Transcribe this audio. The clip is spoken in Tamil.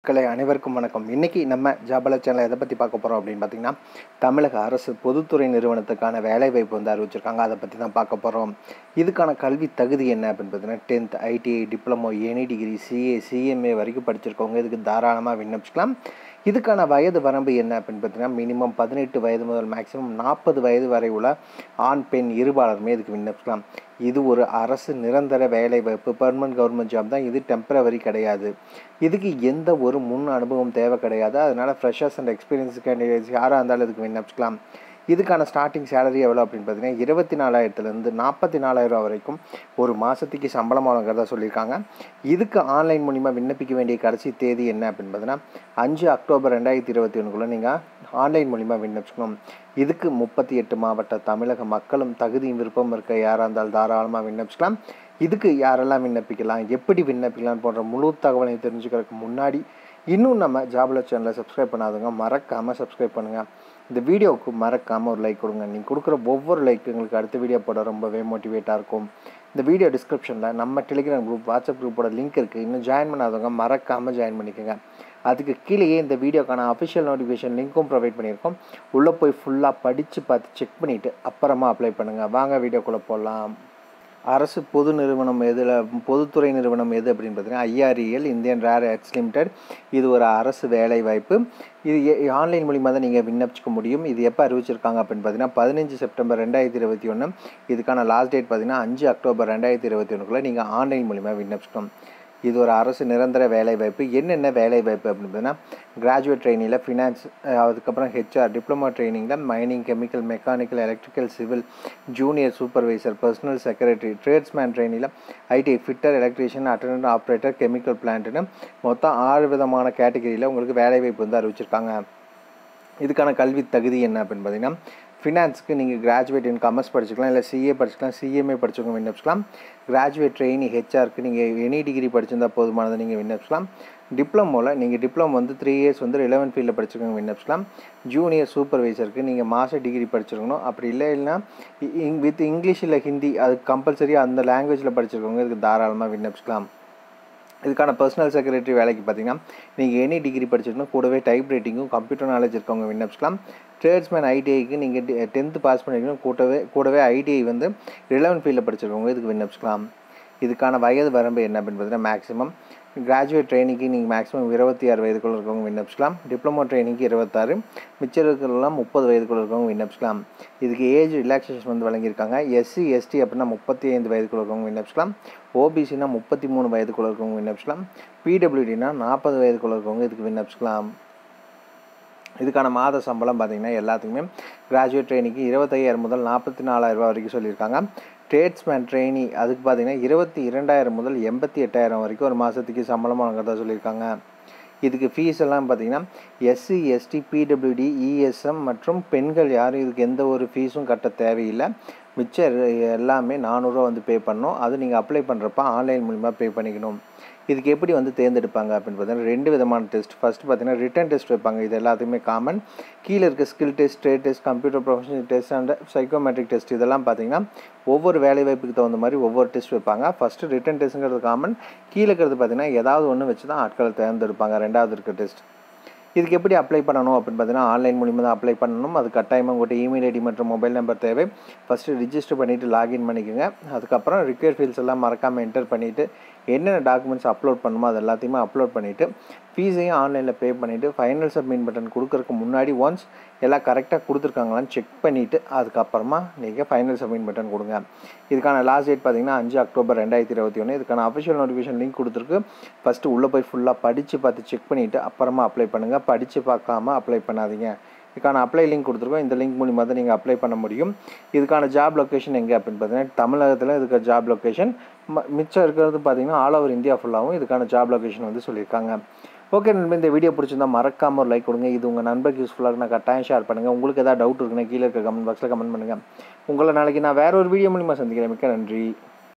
மக்களை அனைவருக்கும் வணக்கம் இன்றைக்கி நம்ம ஜாபல சேனல் எதை பற்றி பார்க்க போகிறோம் அப்படின்னு பார்த்தீங்கன்னா தமிழக அரசு பொதுத்துறை நிறுவனத்துக்கான வேலைவாய்ப்பு வந்து அறிவிச்சிருக்காங்க அதை பற்றி தான் பார்க்க போகிறோம் இதுக்கான கல்வி தகுதி என்ன அப்படின்னு பார்த்தீங்கன்னா tenth ITI diploma any degree CA CMA வரைக்கும் படிச்சிருக்கவங்க இதுக்கு தாராளமாக விண்ணப்பிச்சுக்கலாம் இதுக்கான வயது வரம்பு என்ன அப்படின்னு பார்த்தீங்கன்னா மினிமம் பதினெட்டு வயது முதல் மேக்ஸிமம் நாற்பது வயது வரை உள்ள ஆண் பெண் இருபாலருமே இதுக்கு விண்ணப்பிக்கலாம் இது ஒரு அரசு நிரந்தர வேலை வாய்ப்பு பர்மனன்ட் கவர்மெண்ட் ஜாப் தான் இது டெம்பரவரி கிடையாது இதுக்கு எந்த ஒரு முன் அனுபவம் தேவை கிடையாது அதனால் ஃப்ரெஷர்ஸ் அண்ட் எக்ஸ்பீரியன்ஸ் கேண்டிடேட்ஸ் யாராக இருந்தாலும் இதுக்கு விண்ணப்பிக்கலாம் இதுக்கான ஸ்டார்டிங் சேலரி எவ்வளோ அப்படின்னு பார்த்தீங்கன்னா இருபத்தி நாலாயிரத்துலேருந்து நாற்பத்தி நாலாயிரம் வரைக்கும் ஒரு மாதத்துக்கு சம்பளம் வழங்குறதா சொல்லியிருக்காங்க இதுக்கு ஆன்லைன் மூலிமா விண்ணப்பிக்க வேண்டிய கடைசி தேதி என்ன அப்படின்னு பார்த்தீங்கன்னா அஞ்சு அக்டோபர் ரெண்டாயிரத்தி இருபத்தி ஒன்றுக்குள்ளே நீங்கள் ஆன்லைன் மூலிமா விண்ணப்பிச்சுக்கணும் இதுக்கு முப்பத்தி எட்டு மாவட்ட தமிழக மக்களும் தகுதியும் விருப்பம் இருக்க யாராக இருந்தாலும் தாராளமாக விண்ணப்பிச்சுக்கலாம் இதுக்கு யாரெல்லாம் விண்ணப்பிக்கலாம் எப்படி விண்ணப்பிக்கலாம் போன்ற முழு தகவலையும் தெரிஞ்சுக்கிறதுக்கு முன்னாடி இன்னும் நம்ம ஜாப்ல சேனலை சப்ஸ்கிரைப் பண்ணாதவங்க மறக்காமல் சப்ஸ்கிரைப் பண்ணுங்கள் இந்த வீடியோவுக்கு மறக்காமல் ஒரு லைக் கொடுங்க நீங்கள் கொடுக்குற ஒவ்வொரு லைக் எங்களுக்கு அடுத்த வீடியோ போட ரொம்பவே மோட்டிவேட்டாக இருக்கும் இந்த வீடியோ டிஸ்கிரிப்ஷனில் நம்ம டெலிகிராம் குரூப் வாட்ஸ்அப் குரூப்போட லிங்க் இருக்குது இன்னும் ஜாயின் பண்ணாதவங்க மறக்காமல் ஜாயின் பண்ணிக்கோங்க அதுக்கு கீழேயே இந்த வீடியோக்கான அஃபிஷியல் நோட்டிஃபிகேஷன் லிங்க்கும் ப்ரொவைட் பண்ணியிருக்கோம் உள்ளே போய் ஃபுல்லாக படித்து பார்த்து செக் பண்ணிவிட்டு அப்புறமா அப்ளை பண்ணுங்கள் வாங்க வீடியோக்குள்ளே போகலாம் அரசு பொது நிறுவனம் எதில் பொதுத்துறை நிறுவனம் எது அப்படின்னு பார்த்தீங்கன்னா ஐஆர்இஎல் இந்தியன் ரேர் எக்ஸ் லிமிடெட் இது ஒரு அரசு வேலை வாய்ப்பு இது ஆன்லைன் மூலிமா தான் நீங்கள் விண்ணப்பிச்சிக்க முடியும் இது எப்போ அறிவிச்சிருக்காங்க அப்படின்னு பார்த்தீங்கன்னா பதினஞ்சு செப்டம்பர் ரெண்டாயிரத்தி இருபத்தி ஒன்று இதுக்கான லாஸ்ட் டேட் பார்த்தீங்கன்னா அஞ்சு அக்டோபர் ரெண்டாயிரத்தி இருபத்தி ஒன்றுக்குள்ளே நீங்கள் ஆன்லைன் மூலிமா விண்ணப்பிச்சிக்கணும் இது ஒரு அரசு நிரந்தர வேலைவாய்ப்பு என்னென்ன வேலைவாய்ப்பு அப்படின்னு பார்த்தீங்கன்னா கிராஜுவேட் ட்ரைனிங்கில் ஃபினான்ஸ் அதுக்கப்புறம் ஹெச்ஆர் டிப்ளமோ ட்ரைனிங்கில் mining chemical mechanical electrical civil junior supervisor personal secretary tradesman ட்ரைனிங்கில் IT fitter electrician attendant operator chemical பிளான்ட்டுன்னு மொத்தம் ஆறு விதமான கேட்டகரியில் உங்களுக்கு வேலைவாய்ப்பு வந்து அறிவிச்சிருக்காங்க இதுக்கான கல்வி தகுதி என்ன அப்படின்னு பார்த்தீங்கன்னா ஃபினான்ஸுக்கு நீங்கள் கிராஜுவேட் இன் கமர்ஸ் படிச்சுக்கலாம் இல்லை சிஏ படிச்சுக்கலாம் சிஎம்ஏ படிச்சவங்க விண்ணப்பிச்சுக்கலாம் கிராஜுவேட் ட்ரெயினி ஹெச்ஆருக்கு நீங்கள் எனி டிகிரி படிச்சிருந்தா போதுமானதை நீங்கள் விண்ணப்பிச்சுக்கலாம் டிப்ளமோவில் நீங்கள் டிப்ளமோ வந்து த்ரீ இயர்ஸ் வந்து ரிலவன் ஃபீல்டில் படிச்சிருக்கவங்க விண்ணப்பிச்சுக்கலாம் ஜூனியர் சூப்பர்வைசருக்கு நீங்கள் மாஸ்டர் டிகிரி படிச்சிருக்கணும் அப்படி இல்லை இல்லைனா வித் இங்கிலீஷ் இல்லை ஹிந்தி அது கம்பல்சரி அந்த லாங்குவேஜில் படிச்சிருக்கவங்க இதுக்கு தாராளமாக விண்ணப்பிச்சுக்கலாம் இதுக்கான பர்சனல் செக்ரட்டரி வேலைக்கு பார்த்தீங்கன்னா நீங்கள் எனி டிகிரி படிச்சிருக்கணும் கூடவே டைப் ரைட்டிங்கும் கம்ப்யூட்டர் நாலேஜ் இருக்கவங்க விண்ணப்பிச்சுக்கலாம் ட்ரேட்ஸ்மேன் ஐடிஐக்கு நீங்கள் டென்த்து பாஸ் பண்ணிருக்கணும் கூடவே கூடவே ஐடிஐ வந்து ரிலவன் ஃபீல்டில் படிச்சிருக்கவங்க இதுக்கு விண்ணப்பிச்சுக்கலாம் இதுக்கான வயது வரம்பு என்ன அப்படின்னு பார்த்தீங்கன்னா மேக்ஸிமம் கிராஜுவேட் ட்ரைனிங்க்கு நீங்கள் மேக்ஸிமம் இருபத்தி ஆறு வயதுக்குள்ள இருக்கவங்க விண்ணப்பிச்சுக்கலாம் டிப்ளமோ ட்ரைனிங்க்கு இருபத்தாறு மிச்சம் இருக்கிறலாம் முப்பது வயதுக்குள்ள இருக்கவங்க விண்ணப்பிச்சுக்கலாம் இதுக்கு ஏஜ் ரிலாக்ஸேஷன் வந்து வழங்கியிருக்காங்க எஸ்சி எஸ்டி அப்படின்னா முப்பத்தி ஐந்து வயதுக்குள்ள இருக்கவங்க விண்ணப்பிச்சுக்கலாம் ஓபிசினா முப்பத்தி மூணு வயதுக்குள்ள இருக்கவங்க விண்ணப்பிச்சுக்கலாம் பிடபிள்யூடினா நாற்பது வயதுக்குள்ள இருக்கவங்க இதுக்கு விண்ணப்பிச்சுக்கலாம் இதுக்கான மாத சம்பளம் பார்த்திங்கன்னா எல்லாத்துக்குமே கிராஜுவேட் ட்ரைனிங்க்கு இருபத்தையாயிரம் முதல் நாற்பத்தி நாலாயிரரூபா வரைக்கும் சொல்லியிருக்காங்க ட்ரேட்ஸ்மேன் ட்ரெயினி அதுக்கு பார்த்தீங்கன்னா இருபத்தி இரண்டாயிரம் முதல் எண்பத்தி எட்டாயிரம் வரைக்கும் ஒரு மாதத்துக்கு சம்பளம் வழங்குறதா சொல்லியிருக்காங்க இதுக்கு ஃபீஸ் எல்லாம் பார்த்தீங்கன்னா எஸ்சி எஸ்டி பிடபிள்யூடி இஎஸ்எம் மற்றும் பெண்கள் யாரும் இதுக்கு எந்த ஒரு ஃபீஸும் கட்ட தேவையில்லை மிச்சம் எல்லாமே நானூறுரூவா வந்து பே பண்ணணும் அது நீங்கள் அப்ளை பண்ணுறப்ப ஆன்லைன் மூலிமா பே பண்ணிக்கணும் இதுக்கு எப்படி வந்து தேர்ந்தெடுப்பாங்க அப்படின்னு பார்த்தீங்கன்னா ரெண்டு விதமான டெஸ்ட் ஃபஸ்ட்டு பார்த்தீங்கன்னா ரிட்டன் டெஸ்ட் வைப்பாங்க இது எல்லாத்துக்குமே காமன் கீழே இருக்க skill test straight test computer professional test and psychometric test இதெல்லாம் பார்த்தீங்கன்னா ஒவ்வொரு வேலைவாய்ப்புக்கு தகுந்த மாதிரி ஒவ்வொரு டெஸ்ட் வைப்பாங்க ஃபஸ்ட்டு ரிட்டன் டெஸ்ட்டுங்கிறது காமன் கீழே இருக்கிறது பார்த்தீங்கன்னா ஏதாவது ஒன்று வச்சு தான் ஆட்களை தேர்ந்தெடுப்பாங்க ரெண்டாவது இருக்க டெஸ்ட் இதுக்கு எப்படி அப்ளை பண்ணணும் அப்படின்னு பார்த்தீங்கன்னா ஆன்லைன் மூலிமா தான் அப்ளை பண்ணணும் அது கட்டாயமாக உங்கள்கிட்ட இமெயில் ஐடி மற்றும் மொபைல் நம்பர் தேவை ஃபஸ்ட்டு ரிஜிஸ்டர் பண்ணிவிட்டு லாகின் பண்ணிக்கோங்க அதுக்கப்புறம் ரிக்வயர் ஃபீல்ஸ் எல்லாம் மறக்காமல் என்டர் பண்ணிவிட்டு என்னென்ன டாக்குமெண்ட்ஸ் அப்லோட் பண்ணுமோ அது எல்லாத்தையுமே அப்லோட் பண்ணிவிட்டு ஃபீஸையும் ஆன்லைனில் பே பண்ணிவிட்டு ஃபைனல் சப்மிட் பட்டன் கொடுக்கறதுக்கு முன்னாடி ஒன்ஸ் எல்லாம் கரெக்டாக கொடுத்துருக்காங்களான்னு செக் பண்ணிவிட்டு அதுக்கப்புறமா நீங்கள் ஃபைனல் சப்மிட் பட்டன் கொடுங்க இதுக்கான லாஸ்ட் டேட் பார்த்தீங்கன்னா அஞ்சு அக்டோபர் ரெண்டாயிரத்தி இருபத்தி ஒன்று இதுக்கான அஃபிஷியல் நோட்டிஃபிகேஷன் லிங்க் கொடுத்துருக்கு ஃபஸ்ட்டு உள்ளே போய் ஃபுல்லாக படித்து பார்த்து செக் பண்ணிவிட்டு அப்புறமா அப்ளை பண்ணுங்கள் படித்து பார்க்காம அப்ளை பண்ணாதீங்க இதுக்கான அப்ளை லிங்க் கொடுத்துருக்கோம் இந்த லிங்க் மூலிமா தான் நீங்கள் அப்ளை பண்ண முடியும் இதுக்கான ஜாப் லொக்கேஷன் எங்கே அப்படின்னு பார்த்தீங்கன்னா தமிழகத்தில் இதுக்கு ஜாப் லொக்கேஷன் மிச்சம் இருக்கிறது பார்த்தீங்கன்னா ஆல் ஓவர் இந்தியா ஃபுல்லாகவும் இதுக்கான ஜாப் லொக்கேஷன் வந்து சொல்லியிருக்காங்க ஓகே நண்பர் இந்த வீடியோ பிடிச்சிருந்தா மறக்காமல் ஒரு லைக் கொடுங்க இது உங்கள் நண்பருக்கு யூஸ்ஃபுல்லாக நான் கட்டாயம் ஷேர் பண்ணுங்கள் உங்களுக்கு ஏதாவது டவுட் இருக்குன்னா கீழே இருக்க கமெண்ட் பாக்ஸில் கமெண்ட் பண்ணுங்கள் உங்களை நாளைக்கு நான் வேற ஒரு வீடியோ மூலிமா சந்திக்கிறேன் மிக்க நன்றி